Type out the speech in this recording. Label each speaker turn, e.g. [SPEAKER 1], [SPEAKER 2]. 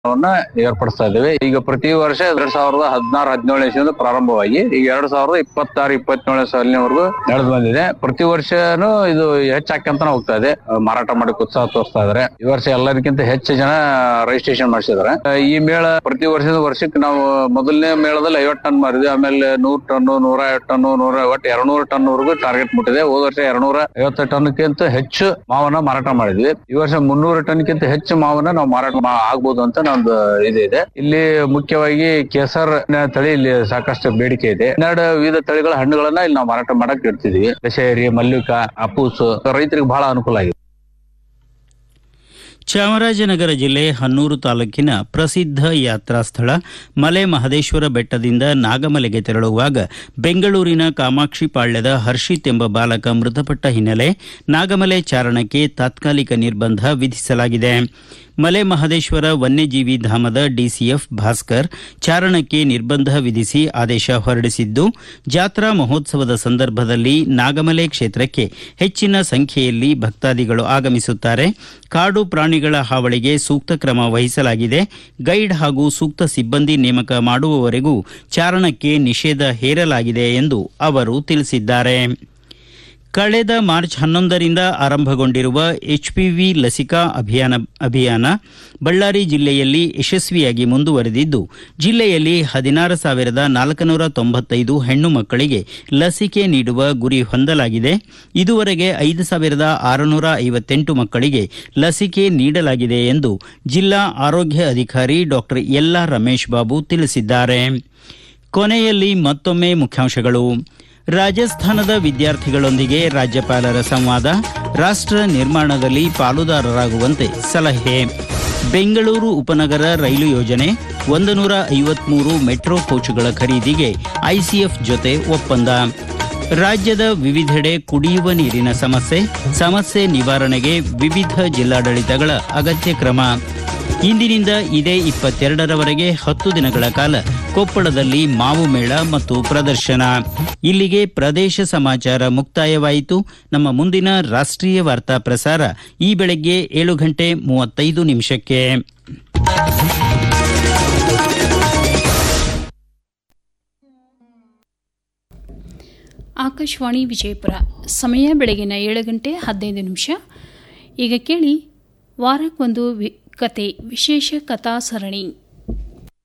[SPEAKER 1] ಏರ್ಪಡಿಸ್ತಾ ಇದ್ದೇವೆ ಈಗ ಪ್ರತಿ ವರ್ಷ ಎರಡ್ ಸಾವಿರದ ಹದಿನಾರು ಹದಿನೇಳನೇ ಇಸ್ವಿಯಿಂದ ಪ್ರಾರಂಭವಾಗಿ ಈಗ ಎರಡ್ ಸಾವಿರದ ಇಪ್ಪತ್ತಾರು ಇಪ್ಪತ್ತೇಳನೇ ಸಾಲಿನವರೆಗೂ ನಡೆದು ಬಂದಿದೆ ಪ್ರತಿ ವರ್ಷನೂ ಇದು ಹೆಚ್ಚಾಕಂತಾನೆ ಹೋಗ್ತಾ ಇದೆ ಅಹ್ ಮಾರಾಟ ಮಾಡಕ್ಕೆ ಉತ್ಸಾಹ ತೋರಿಸ್ತಾ ಇದಾರೆ ಈ ವರ್ಷ ಎಲ್ಲರಿಗಿಂತ ಹೆಚ್ಚು ಜನ ರಿಜಿಸ್ಟ್ರೇಷನ್ ಮಾಡಿಸಿದಾರೆ ಅಹ್ ಈ ಮೇಳ ಪ್ರತಿ ವರ್ಷದ ವರ್ಷಕ್ಕೆ ನಾವು ಮೊದಲನೇ ಮೇಳದಲ್ಲಿ ಐವತ್ತು ಟನ್ ಮಾರಿದ್ವಿ ಆಮೇಲೆ ನೂರ್ ಟನ್ ನೂರ ಐವತ್ತು ಟನ್ ನೂರ ಒಟ್ಟು ಎರಡ್ನೂರು ಟನ್ ವರೆಗೂ ಟಾರ್ಗೆಟ್ ಮುಟ್ಟಿದೆ ಹೋದ ವರ್ಷ ಎರಡ್ನೂರ ಐವತ್ತು ಟನ್ಕ್ಕಿಂತ ಹೆಚ್ಚು ಮಾವನ್ನ ಮಾರಾಟ ಮಾಡಿದ್ವಿ ಈ ವರ್ಷ ಮುನ್ನೂರು ಟನ್ಕ್ಕಿಂತ ಹೆಚ್ಚು ಮಾವನ್ನ ನಾವು ಮಾರಾಟ ಮಾ- ಆಗ್ಬೋದು ಅಂತ ನಮ್ದು ಇದು ಇದೆ ಇಲ್ಲಿ ಮುಖ್ಯವಾಗಿ ಕೇಸರ್ ನ ತಳಿ ಇಲ್ಲಿ ಸಾಕಷ್ಟು ಬೇಡಿಕೆ ಇದೆ ಹನ್ನೆರಡು ವಿವಿಧ ತಳಿಗಳ ಹಣ್ಣುಗಳನ್ನ ಇಲ್ಲಿ ನಾವು ಮಾರಾಟ ಮಾಡಕ್ ಇಡ್ತಿದೀವಿ ದಶೇರಿ ಮಲ್ಲಿಕ ಅಪೂಸು ರೈತರಿಗೆ ಬಹಳ ಅನುಕೂಲ ಆಗಿದೆ
[SPEAKER 2] ಚಾಮರಾಜನಗರ ಜಿಲ್ಲೆ ಹನ್ನೂರು ತಾಲೂಕಿನ ಪ್ರಸಿದ್ಧ ಯಾತ್ರಾ ಸ್ಥಳ ಮಲೆ ಮಹದೇಶ್ವರ ಬೆಟ್ಟದಿಂದ ನಾಗಮಲೆಗೆ ತೆರಳುವಾಗ ಬೆಂಗಳೂರಿನ ಕಾಮಾಕ್ಷಿ ಪಾಳ್ಯದ ಹರ್ಷಿತ್ ಎಂಬ ಬಾಲಕ ಮೃತಪಟ್ಟ ಹಿನ್ನೆಲೆ ನಾಗಮಲೆ ಚಾರಣಕ್ಕೆ ತಾತ್ಕಾಲಿಕ ನಿರ್ಬಂಧ ವಿಧಿಸಲಾಗಿದೆ ಮಲೆ ಮಹದೇಶ್ವರ ವನ್ಯಜೀವಿ ಧಾಮದ ಡಿಸಿಎಫ್ ಭಾಸ್ಕರ್ ಚಾರಣಕ್ಕೆ ನಿರ್ಬಂಧ ವಿಧಿಸಿ ಆದೇಶ ಹೊರಡಿಸಿದ್ದು ಜಾತ್ರಾ ಮಹೋತ್ಸವದ ಸಂದರ್ಭದಲ್ಲಿ ನಾಗಮಲೆ ಕ್ಷೇತ್ರಕ್ಕೆ ಹೆಚ್ಚಿನ ಸಂಖ್ಯೆಯಲ್ಲಿ ಭಕ್ತಾದಿಗಳು ಆಗಮಿಸುತ್ತಾರೆ ಕಾಡು ಪ್ರಾಣಿಗಳ ಹಾವಳಿಗೆ ಸೂಕ್ತ ಕ್ರಮ ವಹಿಸಲಾಗಿದೆ ಗೈಡ್ ಹಾಗೂ ಸೂಕ್ತ ಸಿಬ್ಬಂದಿ ನೇಮಕ ಮಾಡುವವರೆಗೂ ಚಾರಣಕ್ಕೆ ನಿಷೇಧ ಹೇರಲಾಗಿದೆ ಎಂದು ಅವರು ತಿಳಿಸಿದ್ದಾರೆ ಕಳೆದ ಮಾರ್ಚ್ ಹನ್ನೊಂದರಿಂದ ಆರಂಭಗೊಂಡಿರುವ ಎಚ್ಪಿವಿ ಲಸಿಕಾ ಅಭಿಯಾನ ಅಭಿಯಾನ ಬಳ್ಳಾರಿ ಜಿಲ್ಲೆಯಲ್ಲಿ ಯಶಸ್ವಿಯಾಗಿ ಮುಂದುವರೆದಿದ್ದು ಜಿಲ್ಲೆಯಲ್ಲಿ ಹದಿನಾರು ಸಾವಿರದ ನಾಲ್ಕುನೂರ ತೊಂಬತ್ತೈದು ಹೆಣ್ಣು ಮಕ್ಕಳಿಗೆ ಲಸಿಕೆ ನೀಡುವ ಗುರಿ ಹೊಂದಲಾಗಿದೆ ಇದುವರೆಗೆ ಐದು ಸಾವಿರದ ಆರುನೂರ ಐವತ್ತೆಂಟು ಮಕ್ಕಳಿಗೆ ಲಸಿಕೆ ನೀಡಲಾಗಿದೆ ಎಂದು ಜಿಲ್ಲಾ ಆರೋಗ್ಯ ಅಧಿಕಾರಿ ಡಾಕ್ಟರ್ ಎಲ್ಲಾ ರಮೇಶ್ ಬಾಬು ತಿಳಿಸಿದ್ದಾರೆ ಕೊನೆಯಲ್ಲಿ ಮತ್ತೊಮ್ಮೆ ಮುಖ್ಯಾಂಶಗಳು ರಾಜಸ್ಥಾನದ ವಿದ್ಯಾರ್ಥಿಗಳೊಂದಿಗೆ ರಾಜ್ಯಪಾಲರ ಸಂವಾದ ರಾಷ್ಟ್ರ ನಿರ್ಮಾಣದಲ್ಲಿ ಪಾಲುದಾರರಾಗುವಂತೆ ಸಲಹೆ ಬೆಂಗಳೂರು ಉಪನಗರ ರೈಲು ಯೋಜನೆ ಒಂದು ನೂರ ಐವತ್ಮೂರು ಮೆಟ್ರೋ ಕೋಚುಗಳ ಖರೀದಿಗೆ ಐಸಿಎಫ್ ಜೊತೆ ಒಪ್ಪಂದ ರಾಜ್ಯದ ವಿವಿಧೆಡೆ ಕುಡಿಯುವ ನೀರಿನ ಸಮಸ್ಯೆ ಸಮಸ್ಯೆ ನಿವಾರಣೆಗೆ ವಿವಿಧ ಜಿಲ್ಲಾಡಳಿತಗಳ ಅಗತ್ಯ ಕ್ರಮ ಇಂದಿನಿಂದ ಇದೇ ಇಪ್ಪತ್ತೆರಡರವರೆಗೆ ಹತ್ತು ದಿನಗಳ ಕಾಲ ಕೊಪ್ಪಳದಲ್ಲಿ ಮಾವು ಮೇಳ ಮತ್ತು ಪ್ರದರ್ಶನ ಇಲ್ಲಿಗೆ ಪ್ರದೇಶ ಸಮಾಚಾರ ಮುಕ್ತಾಯವಾಯಿತು ನಮ್ಮ ಮುಂದಿನ ರಾಷ್ಟ್ರೀಯ ವಾರ್ತಾ ಪ್ರಸಾರ ಈ ಬೆಳಗ್ಗೆ ಏಳು ಗಂಟೆ ಮೂವತ್ತೈದು ನಿಮಿಷಕ್ಕೆ
[SPEAKER 3] ಆಕಾಶವಾಣಿ ವಿಜಯಪುರ ಸಮಯ ಬೆಳಗಿನ ಏಳು ಗಂಟೆ ಹದಿನೈದು ನಿಮಿಷ ಈಗ ಕೇಳಿ ವಾರಕ್ಕೊಂದು ವಿ ಕತೆ ವಿಶೇಷ ಕಥಾ ಸರಣಿ